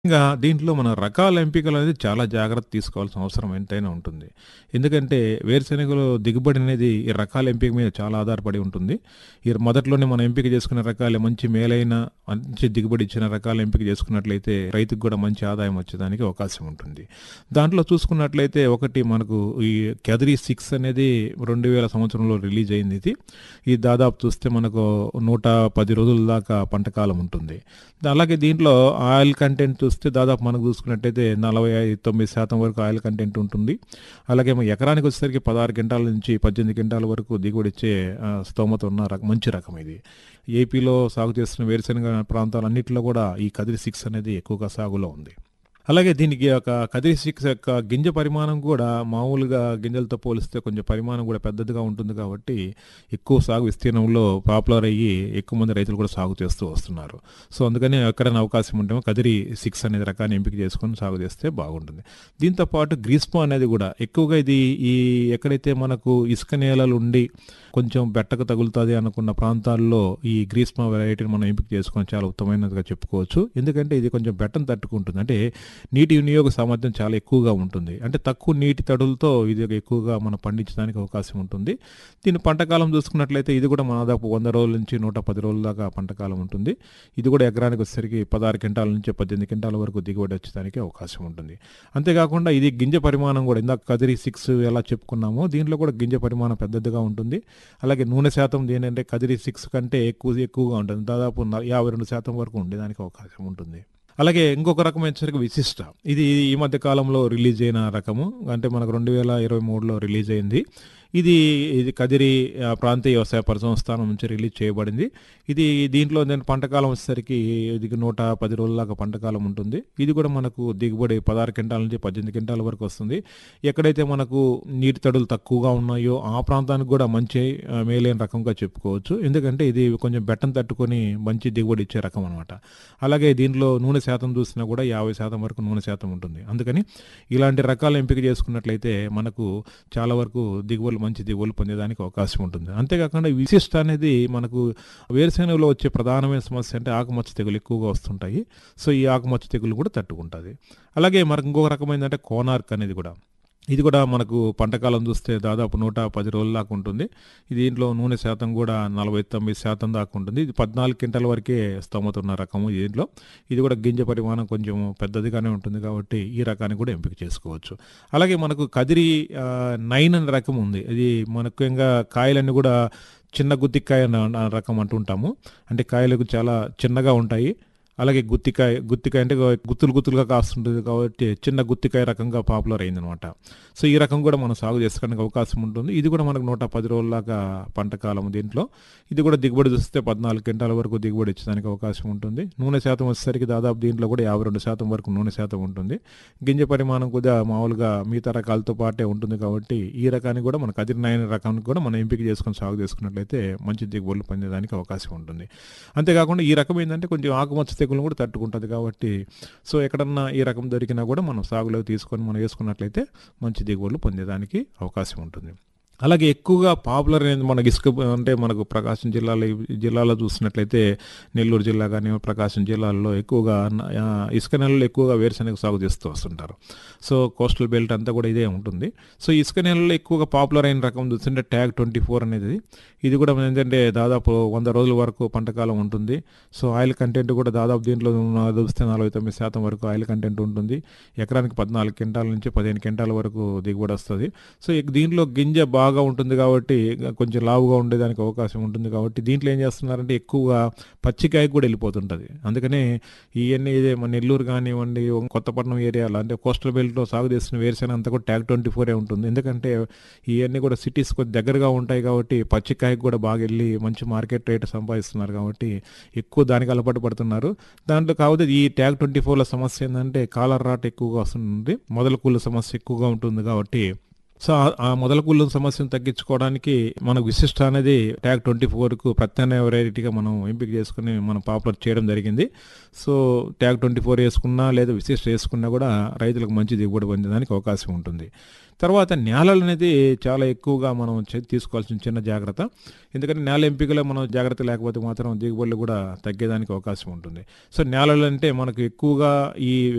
ఇంగా దీంట్లో మన రకాల ఎంపికలు అనేది చాలా జాగ్రత్త తీసుకోవాల్సిన అవసరం ఎంతైనా ఉంటుంది. ఎందుకంటే వేరుశెనగలో దిగుబడి అనేది ఈ రకాల ఎంపిక మీద చాలా ఆధారపడి ఉంటుంది. ఈ మొదట్లోనే మనం ఎంపిక చేసుకున్న రకాలే మంచి మేలైన, మంచి దిగుబడి ఇచ్చిన రకాలు ఎంపిక చేసుకున్నట్లయితే రైతుకు కూడా మంచి ఆదాయం వచ్చేదానికి అవకాశం ఉంటుంది. దాంట్లో చూసుకున్నట్లయితే ఒకటి మనకు ఈ కెదరి 6 అనేది 2000 సంవత్సరంలో రిలీజ్ అయింది ఇది. ఇది దాదాపు చూస్తే మనకు 110 రోజుల దాకా పంట కాలం ఉంటుంది. అలాగే దీంట్లో ఆయిల్ కంటెంట్ చూస్తే దాదాపు మనకు చూసుకున్నట్టయితే 49% వరకు ఆయిల్ కంటెంట్ ఉంటుంది. అలాగే ఎకరానికి వచ్చేసరికి 16 క్వింటాల నుంచి 18 క్వింటాల వరకు దిగుబడిచ్చే ఆహ్, స్తోమత ఉన్న రకం మంచి రకం ఇది. ఏపీలో సాగు చేస్తున్న వేరుశెనగ ప్రాంతాలన్నిటిలో కూడా ఈ కదిరి 6 అనేది ఎక్కువగా సాగులో ఉంది. అలాగే దీనికి ఒక కదిరి 6 యొక్క గింజ పరిమాణం కూడా మామూలుగా గింజలతో పోలిస్తే కొంచెం పరిమాణం కూడా పెద్దదిగా ఉంటుంది కాబట్టి ఎక్కువ సాగు విస్తీర్ణంలో పాపులర్ అయ్యి ఎక్కువ మంది రైతులు కూడా సాగు చేస్తూ వస్తున్నారు. సో, అందుకని ఎక్కడైనా అవకాశం ఉంటేమో కదిరి 6 అనే రకాన్ని ఎంపిక చేసుకొని సాగు చేస్తే బాగుంటుంది. దీంతో పాటు గ్రీస్మో అనేది కూడా ఎక్కువగా ఇది ఈ ఎక్కడైతే మనకు ఇసుక నేలలుండి కొంచెం బెట్టకు తగులుతది అనుకున్న ప్రాంతాల్లో ఈ గ్రీస్మో వెరైటీని మనం ఎంపిక చేసుకొని చాలా ఉత్తమమైనదిగా చెప్పుకోవచ్చు. ఎందుకంటే ఇది కొంచెం బెట్టను తట్టుకుంటుంది. అంటే నీటి వినియోగ సామర్థ్యం చాలా ఎక్కువగా ఉంటుంది. అంటే తక్కువ నీటి తడులతో ఇది ఎక్కువగా మనం పండించడానికి అవకాశం ఉంటుంది. దీని పంట కాలం చూసుకున్నట్లయితే ఇది కూడా దాదాపు 100 రోజుల నుంచి 110 రోజుల దాకా పంట కాలం ఉంటుంది. ఇది కూడా ఎకరానికి వచ్చేసరికి 16 క్వింటాల నుంచి 18 క్వింటాల వరకు దిగుబడి వచ్చేదానికి అవకాశం ఉంటుంది. అంతేకాకుండా ఇది గింజ పరిమాణం కూడా ఇందాక కదిరి 6 ఎలా చెప్పుకున్నామో దీంట్లో కూడా గింజ పరిమాణం పెద్దదిగా ఉంటుంది. అలాగే నూనె శాతం దేనంటే కదిరి 6 కంటే ఎక్కువ ఎక్కువగా ఉంటుంది. దాదాపు న 52% వరకు ఉండేదానికి అవకాశం ఉంటుంది. అలాగే ఇంకొక రకం వచ్చేసరికి విశిష్ట. ఇది ఈ మధ్య కాలంలో రిలీజ్ అయిన రకము. అంటే మనకు 2023లో రిలీజ్ అయింది. ఇది ఇది కదిరి ఆహ్, ప్రాంతీయ వ్యవసాయ పరిసంస్థానం నుంచి రిలీజ్ చేయబడింది. ఇది దీంట్లో నేను పంట కాలం వచ్చేసరికి ఇది 110 రోజుల దాకా పంట కాలం ఉంటుంది. ఇది కూడా మనకు దిగుబడి 16 క్వింటాల నుంచి 18 క్వింటాల వరకు వస్తుంది. ఎక్కడైతే మనకు నీటి తడులు తక్కువగా ఉన్నాయో ఆ ప్రాంతానికి కూడా మంచి ఆహ్, మేలైన రకంగా చెప్పుకోవచ్చు. ఎందుకంటే ఇది కొంచెం బెట్టను తట్టుకొని మంచి దిగుబడి ఇచ్చే రకం అనమాట. అలాగే దీంట్లో నూనె శాతం చూసినా కూడా 50% వరకు నూనె శాతం ఉంటుంది. అందుకని ఇలాంటి రకాలు ఎంపిక చేసుకున్నట్లయితే మనకు చాలా వరకు దిగుబడులు మంచి దిగుబడులు పొందేదానికి అవకాశం ఉంటుంది. అంతేకాకుండా విశిష్ట అనేది మనకు వేరుశెనగలో వచ్చే ప్రధానమైన సమస్య అంటే ఆకుమచ్చ తెగులు ఎక్కువగా వస్తుంటాయి. సో, ఈ ఆకుమచ్చ తెగులు కూడా తట్టుకుంటది. అలాగే మనకు ఇంకొక రకం ఏందంటే కోనార్క్ అనేది కూడా. ఇది కూడా మనకు పంట కాలం చూస్తే దాదాపు 110 రోజుల దాకా ఉంటుంది. దీంట్లో నూనె శాతం కూడా 49% దాకా ఉంటుంది. ఇది 14 క్వింటాల వరకే స్తోమత ఉన్న రకము దీంట్లో. ఇది కూడా గింజ పరిమాణం కొంచెం పెద్దదిగానే ఉంటుంది కాబట్టి ఈ రకాన్ని కూడా ఎంపిక చేసుకోవచ్చు. అలాగే మనకు కదిరి ఆహ్, 9 అనే రకం ఉంది. ఇది ముఖ్యంగా కాయలన్నీ కూడా చిన్న గుత్తికాయ న రకం అంటుంటాము. అంటే కాయలకు చాలా చిన్నగా ఉంటాయి. అలాగే గుత్తికాయ గుత్తికాయ అంటే గుత్తులు గుత్తులుగా కాస్తుంటుంది కాబట్టి చిన్న గుత్తికాయ రకంగా పాపులర్ అయిందనమాట. సో, ఈ రకం కూడా మనం సాగు చేసుకోవడానికి అవకాశం ఉంటుంది. ఇది కూడా మనకు 110 రోజుల దాకా పంట కాలం దీంట్లో. ఇది కూడా దిగుబడి చూస్తే 14 క్వింటాల వరకు దిగుబడి ఇచ్చేదానికి అవకాశం ఉంటుంది. నూనె శాతం వచ్చేసరికి దాదాపు దీంట్లో కూడా 52% వరకు నూనె శాతం ఉంటుంది. గింజ పరిమాణం కొద్దిగా మామూలుగా మిగతా రకాలతో పాటే ఉంటుంది కాబట్టి ఈ రకాన్ని కూడా మన కదిరి 9 రకాన్ని కూడా మనం ఎంపిక చేసుకొని సాగు చేసుకున్నట్లయితే మంచి దిగుబడులు పొందేదానికి అవకాశం ఉంటుంది. అంతేకాకుండా ఈ రకం ఏందంటే కొంచెం ఆకుమచ్చ తెగులును కూడా తట్టుకుంటది కాబట్టి సో, ఎక్కడన్నా ఈ రకం దొరికినా కూడా మనం సాగులోకి తీసుకొని మనం వేసుకున్నట్లయితే మంచి దిగుబడులు పొందేదానికి అవకాశం ఉంటుంది. అలాగే ఎక్కువగా పాపులర్ అనేది మనకి ఇసుక అంటే మనకు ప్రకాశం జిల్లాలో జిల్లాలో చూసినట్లయితే నెల్లూరు జిల్లా గాని, ప్రకాశం జిల్లాల్లో ఎక్కువగా ఆహ్, ఇసుక నేలల్లో ఎక్కువగా వేరుశెనగ సాగు చేస్తూ వస్తుంటారు. సో, కోస్టల్ బెల్ట్ అంతా కూడా ఇదే ఉంటుంది. సో, ఇసుక నేలల్లో ఎక్కువగా పాపులర్ అయిన రకం చూస్తుంటే ట్యాగ్ 24 అనేది. ఇది కూడా ఏంటంటే దాదాపు 100 రోజుల వరకు పంట కాలం ఉంటుంది. సో, ఆయిల్ కంటెంట్ కూడా దాదాపు దీంట్లో చూస్తే 49% వరకు ఆయిల్ కంటెంట్ ఉంటుంది. ఎకరానికి 14 క్వింటాల నుంచి 15 క్వింటాల వరకు దిగుబడి వస్తది. సో, దీంట్లో గింజ బాగా ఉంటుంది కాబట్టి కొంచెం లావుగా ఉండేదానికి అవకాశం ఉంటుంది కాబట్టి దీంట్లో ఏం చేస్తున్నారంటే ఎక్కువగా పచ్చికాయకు కూడా వెళ్ళిపోతుంటది. అందుకనే ఇయన్నీ ఇదే మన నెల్లూరు కానివ్వండి, కొత్తపట్నం ఏరియాలో అంటే కోస్టల్ బెల్ట్‌లో సాగు చేస్తున్న వేరుశెనగ అంతా కూడా ట్యాగ్ 24 ఉంటుంది. ఎందుకంటే ఇయన్నీ కూడా సిటీస్ కొద్దిగా దగ్గరగా ఉంటాయి కాబట్టి పచ్చికాయకు కూడా బాగా వెళ్ళి మంచి మార్కెట్ రేట్ సంపాదిస్తున్నారు కాబట్టి ఎక్కువ దానికి అలవాటు పడుతున్నారు. దాంట్లో కాకపోతే ఈ ట్యాగ్ 24లో సమస్య ఏందంటే కాలర్ రాట్ ఎక్కువగా వస్తుంది. మొదల కుళ్ళు సమస్య ఎక్కువగా ఉంటుంది కాబట్టి సో, ఆ మొదల కుళ్ళు సమస్యను తగ్గించుకోవడానికి మనకు విశిష్ట అనేది ట్యాగ్ 24కు ప్రత్యామ్నాయ వెరైటీగా మనం ఎంపిక చేసుకొని మనం పాపులర్ చేయడం జరిగింది. సో, ట్యాగ్ 24 వేసుకున్నా లేదా విశిష్ట వేసుకున్నా కూడా రైతులకు మంచి దిగుబడి పొందేదానికి అవకాశం ఉంటుంది. తర్వాత నేలలు అనేది చాలా ఎక్కువగా మనం చే- తీసుకోవాల్సిన చిన్న జాగ్రత్త ఎందుకంటే నేల ఎంపికలో మనం జాగ్రత్త లేకపోతే మాత్రం దిగుబడులు కూడా తగ్గేదానికి అవకాశం ఉంటుంది సో నేలలు అంటే మనకు ఎక్కువగా ఈ